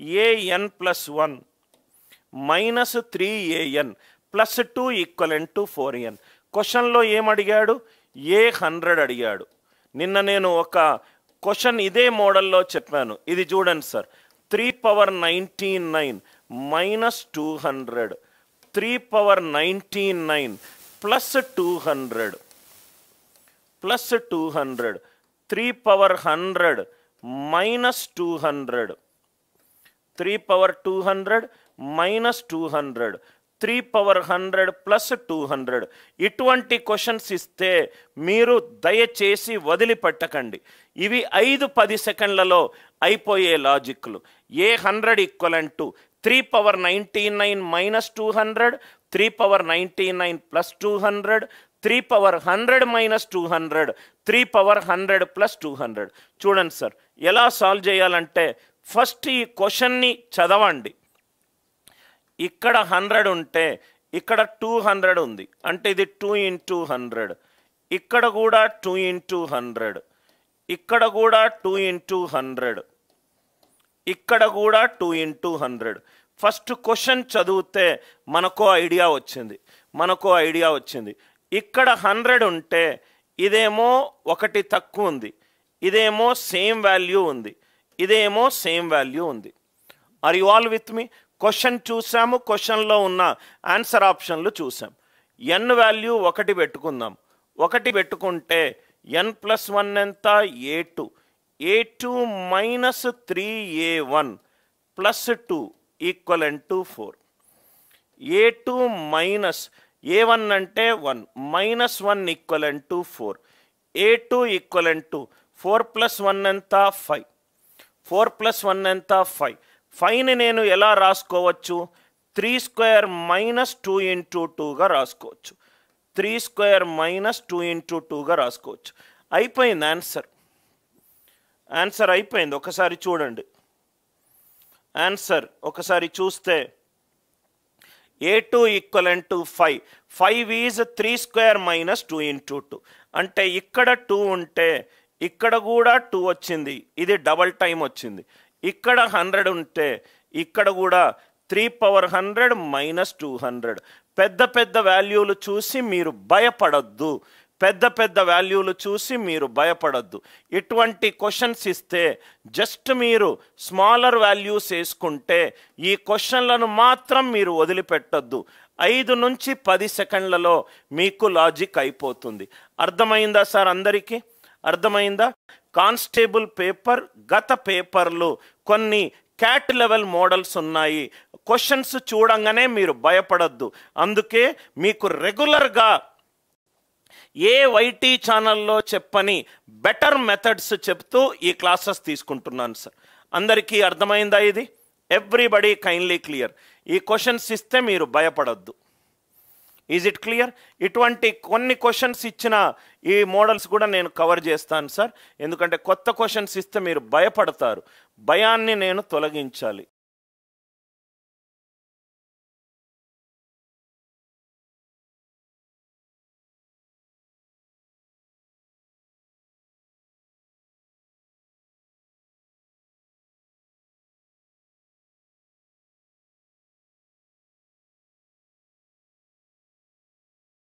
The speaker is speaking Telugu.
AN plus one minus three A N plus two equivalent to four N క్వశ్చన్లో ఏం అడిగాడు ఏ హండ్రెడ్ అడిగాడు నిన్న నేను ఒక క్వశ్చన్ ఇదే మోడల్లో చెప్పాను ఇది చూడండి sir three power ninety nine minus two hundred three power ninety nine plus two hundred plus two hundred three power hundred minus two hundred three power two hundred minus two hundred three power hundred plus two hundred ఇటువంటి క్వశ్చన్స్ ఇస్తే మీరు దయచేసి వదిలిపెట్టకండి ఇవి ఐదు పది సెకండ్లలో అయిపోయే లాజిక్లు A hundred equivalent to three power ninety nine minus two hundred three power ninety nine plus two hundred three power hundred minus two hundred three power hundred plus two hundred చూడండి సార్ ఎలా సాల్వ్ చేయాలంటే ఫస్ట్ ఈ క్వశ్చన్ని చదవండి ఇక్కడ హండ్రెడ్ ఉంటే ఇక్కడ టూ హండ్రెడ్ ఉంది అంటే ఇది టూ ఇంటూ హండ్రెడ్ ఇక్కడ కూడా టూ ఇంటూ హండ్రెడ్ ఇక్కడ కూడా టూ ఇంటూ హండ్రెడ్ ఇక్కడ కూడా two into hundred first question చదివితే మనకో ఐడియా వచ్చింది మనకో ఐడియా వచ్చింది ఇక్కడ హండ్రెడ్ ఉంటే ఇదేమో ఒకటి తక్కువ ఉంది ఇదేమో సేమ్ వాల్యూ ఉంది ఇదేమో సేమ్ వాల్యూ ఉంది are you all with me question చూసాము క్వశ్చన్లో ఉన్న ఆన్సర్ ఆప్షన్లు చూసాం ఎన్ వాల్యూ ఒకటి పెట్టుకుందాం ఒకటి పెట్టుకుంటే ఎన్ ప్లస్ వన్ ఎంత A two A two minus three A one plus two equal to four A two minus A one అంటే one minus one equal to four A two equal to four plus one ఎంత ఫైవ్ ఫోర్ ప్లస్ వన్ ఎంత ఫైవ్ ఫైవ్ని నేను ఎలా రాసుకోవచ్చు three square minus two into టూగా రాసుకోవచ్చు three square minus two into టూగా రాసుకోవచ్చు అయిపోయింది ఆన్సర్ ఆన్సర్ అయిపోయింది ఒకసారి చూడండి ఆన్సర్ ఒకసారి చూస్తే A two equivalent to five five is three square minus two into two అంటే ఇక్కడ టూ ఉంటే ఇక్కడ కూడా టూ వచ్చింది ఇది డబల్ టైం వచ్చింది ఇక్కడ హండ్రెడ్ ఉంటే ఇక్కడ కూడా three power hundred minus two hundred పెద్ద పెద్ద వాల్యూలు చూసి మీరు భయపడద్దు పెద్ద పెద్ద వాల్యూలు చూసి మీరు భయపడద్దు ఇటువంటి క్వశ్చన్స్ ఇస్తే జస్ట్ మీరు స్మాలర్ వాల్యూస్ వేసుకుంటే ఈ క్వశ్చన్లను మాత్రం మీరు వదిలిపెట్టద్దు ఐదు నుంచి పది సెకండ్లలో మీకు లాజిక్ అయిపోతుంది అర్థమైందా సార్ అందరికీ అర్థమైందా కానిస్టేబుల్ పేపర్ గత పేపర్లు కొన్ని క్యాట్ లెవెల్ మోడల్స్ ఉన్నాయి క్వశ్చన్స్ చూడంగానే మీరు భయపడద్దు అందుకే మీకు రెగ్యులర్గా ఏ వైటీ ఛానల్లో చెప్పని బెటర్ మెథడ్స్ చెప్తూ ఈ క్లాసెస్ తీసుకుంటున్నాను సార్ అందరికీ అర్థమైందా ఇది ఎవ్రీబడి కైండ్లీ క్లియర్ ఈ క్వశ్చన్స్ ఇస్తే మీరు భయపడద్దు ఈజ్ ఇట్ క్లియర్ ఇటువంటి కొన్ని క్వశ్చన్స్ ఇచ్చిన ఈ మోడల్స్ కూడా నేను కవర్ చేస్తాను సార్ ఎందుకంటే కొత్త క్వశ్చన్స్ ఇస్తే మీరు భయపడతారు భయాన్ని నేను తొలగించాలి